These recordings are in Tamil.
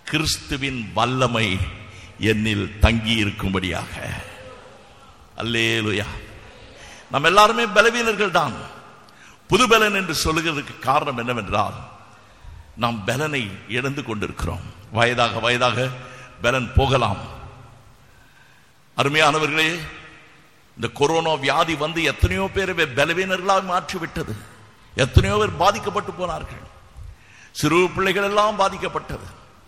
கிறிஸ்துவின் வல்லமை என்னில் தங்கி இருக்கும்படியாக அல்லேலுயா நம்ம எல்லாருமே பலவீனர்கள் தான் புது பலன் என்று சொல்லுகிறதுக்கு காரணம் என்னவென்றால் நாம் பலனை இழந்து கொண்டிருக்கிறோம் வயதாக வயதாக பலன் போகலாம் அருமையானவர்களே இந்த கொரோனா வியாதி வந்து எத்தனையோ பேரை பலவீனர்களாக மாற்றிவிட்டது எத்தனையோ பேர் பாதிக்கப்பட்டு போனார்கள் சிறு பிள்ளைகள் எல்லாம் பாதிக்கப்பட்டது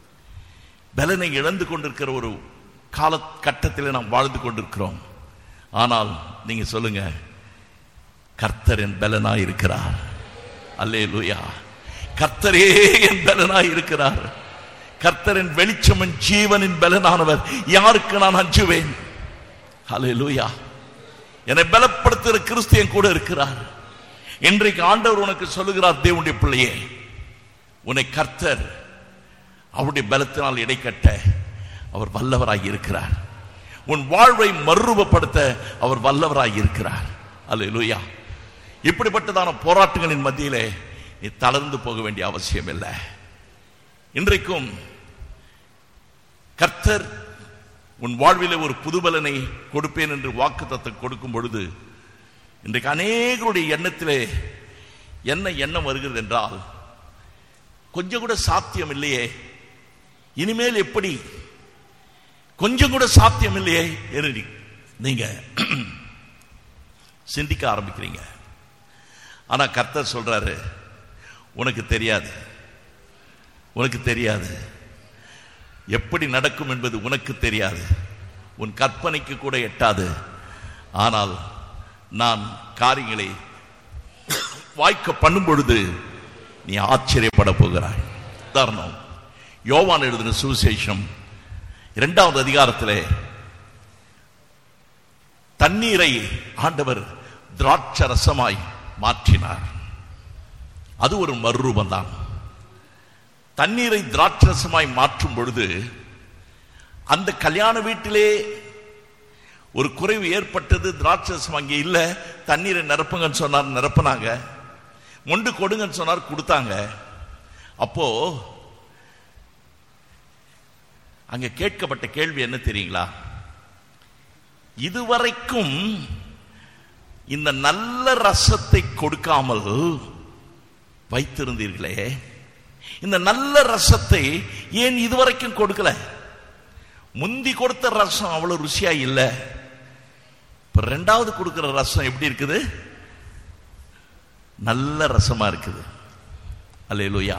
பலனை இழந்து கொண்டிருக்கிற ஒரு கால கட்டத்தில் நாம் வாழ்ந்து கொண்டிருக்கிறோம் ஆனால் நீங்க சொல்லுங்க கர்த்தர் என் பலனாய் இருக்கிறார் அல்லே லூயா கர்த்தரே என் பலனாய் இருக்கிறார் கர்த்தரின் வெளிச்சமன் ஜீவனின் பலனானவர் யாருக்கு நான் அஞ்சுவேன் அல்லே லூயா என்னை பலப்படுத்துகிற கிறிஸ்து என் கூட இருக்கிறார் இன்றைக்கு ஆண்டவர் உனக்கு சொல்லுகிறார் தேவனுடைய பிள்ளையே உன்னை கர்த்தர் அவருடைய பலத்தினால் இடைக்கட்ட அவர் வல்லவராய் இருக்கிறார் உன் வாழ்வை மறுரூபப்படுத்த அவர் வல்லவராய் இருக்கிறார் அல்லேலூயா இப்படிப்பட்டதான போராட்டங்களின் மத்தியிலே நீ தளர்ந்து போக வேண்டிய அவசியம் இல்லை இன்றைக்கும் கர்த்தர் உன் வாழ்விலே ஒரு புதுபலனை கொடுப்பேன் என்று வாக்குத்தத்தம் கொடுக்கும் பொழுது இன்றைக்கு அநேகருடைய எண்ணத்திலே என்ன எண்ணம் வருகிறது என்றால் கொஞ்சம் கூட சாத்தியம் இல்லையே இனிமேல் எப்படி கொஞ்சம் கூட சாத்தியம் இல்லையே என்று நீங்க சிந்திக்க ஆரம்பிக்கிறீங்க ஆனா கர்த்தர் சொல்றாரு உனக்கு தெரியாது உனக்கு தெரியாது எப்படி நடக்கும் என்பது உனக்கு தெரியாது உன் கற்பனைக்கு கூட எட்டாது ஆனால் நான் காரியங்களை வாய்க்க பண்ணும் பொழுது நீ ஆச்சரியப்பட போகிறாய் உதாரணம் யோவான் எழுதின சுவிசேஷம் இரண்டாவது அதிகாரத்திலே தண்ணீரை ஆண்டவர் திராட்ச ரசமாய் மாற்றினார் அது ஒரு மறுரூபம் தான் தண்ணீரை திராட்சரசமாய் மாற்றும் பொழுது அந்த கல்யாண வீட்டிலே ஒரு குறைவு ஏற்பட்டது திராட்சரசம் அங்கே இல்ல தண்ணீரை நிரப்புங்கன்னு சொன்னார் நிரப்புனாங்க மொண்டு கொடுங்கன்னு சொன்னார் கொடுத்தாங்க அப்போ அங்க கேட்கப்பட்ட கேள்வி என்ன தெரியுங்களா இதுவரைக்கும் இந்த நல்ல ரசத்தை கொடுக்காமல் வைத்திருந்தீர்களே இந்த நல்ல ரசத்தை ஏன் இதுவரைக்கும் கொடுக்கல முந்தி கொடுத்த ரசம் அவ்வளவு ருசியா இல்ல இப்ப ரெண்டாவது கொடுக்கிற ரசம் எப்படி இருக்குது நல்ல ரசமா இருக்குது அல்லேலூயா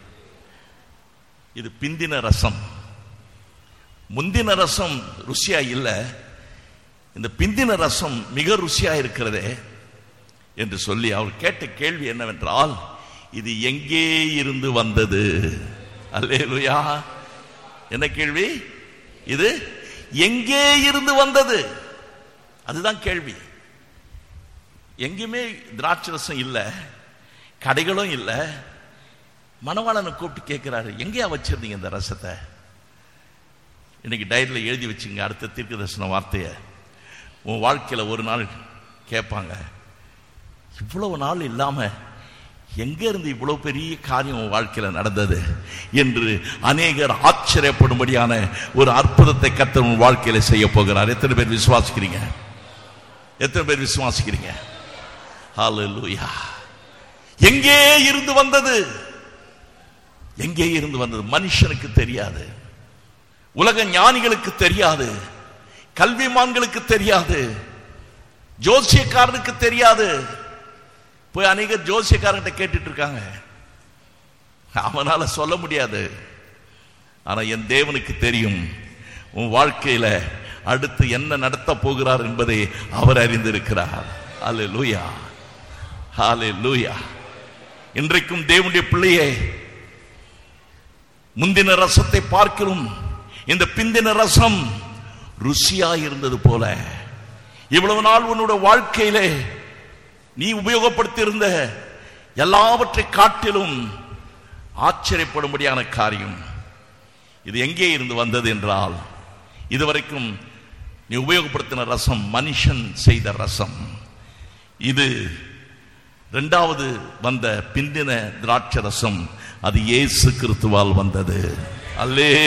இது பிந்தின ரசம் முந்தின ரசம் ருசியா இல்ல இந்த பிந்தின ரசம் மிக ருசியா இருக்கிறதே என்று சொல்லி அவர் கேட்ட கேள்வி என்னவென்றால் இது எங்கே இருந்து வந்தது அல்லேலுயா என்ன கேள்வி இது எங்கே இருந்து வந்தது அதுதான் கேள்வி எங்கேயுமே திராட்சை ரசம் இல்லை கடைகளும் இல்லை மணவாளனை கூப்பிட்டு கேட்கிறாரு எங்கேயா வச்சிருந்தீங்க இந்த ரசத்தை இன்னைக்கு டைரியில் எழுதி வச்சுங்க அடுத்த தீர்க்க தரிசன வார்த்தையை உன் வாழ்க்கையில் ஒரு நாள் கேட்பாங்க இவ்வளவு நாள் இல்லாமல் எங்க இருந்து இவ்வளவு பெரிய காரியம் உன் வாழ்க்கையில நடந்தது என்று அநேகர் ஆச்சரியப்படும்படியான ஒரு அற்புதத்தை கத்த உன் வாழ்க்கையில செய்ய போகிறார் எத்தனை பேர் விசுவாசிக்கிறீங்க எத்தனை பேர் விசுவாசிக்கிறீங்க ஹalleluya எங்கே இருந்து வந்தது எங்கே இருந்து வந்தது மனுஷனுக்கு தெரியாது உலக ஞானிகளுக்கு தெரியாது கல்விமான்களுக்கு தெரியாது ஜோசியக்காரனுக்கு தெரியாது போய் அநேக ஜோசியக்காரங்கிட்ட கேட்டுட்டு இருக்காங்க அவனால சொல்ல முடியாது ஆனா என் தேவனுக்கு தெரியும் உன் வாழ்க்கையில அடுத்து என்ன நடத்த போகிறார் என்பதை அவர் அறிந்திருக்கிறார் அல்ல லூயா ஹாலே லூயா இன்றைக்கும் தேவனுடைய பிள்ளையே முந்தின ரசத்தை பார்க்கிறோம் இந்த பிந்தின ரசம் ருசியா இருந்தது போல இவ்வளவு நாள் உன்னோட வாழ்க்கையிலே நீ உபயோகப்படுத்தியிருந்த எல்லாவற்றை காட்டிலும் ஆச்சரியப்படும்படியான காரியம் இது எங்கே இருந்து வந்தது என்றால் இதுவரைக்கும் நீ உபயோகப்படுத்தின ரசம் மனுஷன் செய்த ரசம் இது இரண்டாவது வந்த பிந்தின திராட்சை ரசம் அது இயேசு கிறிஸ்துவால் வந்தது அல்லே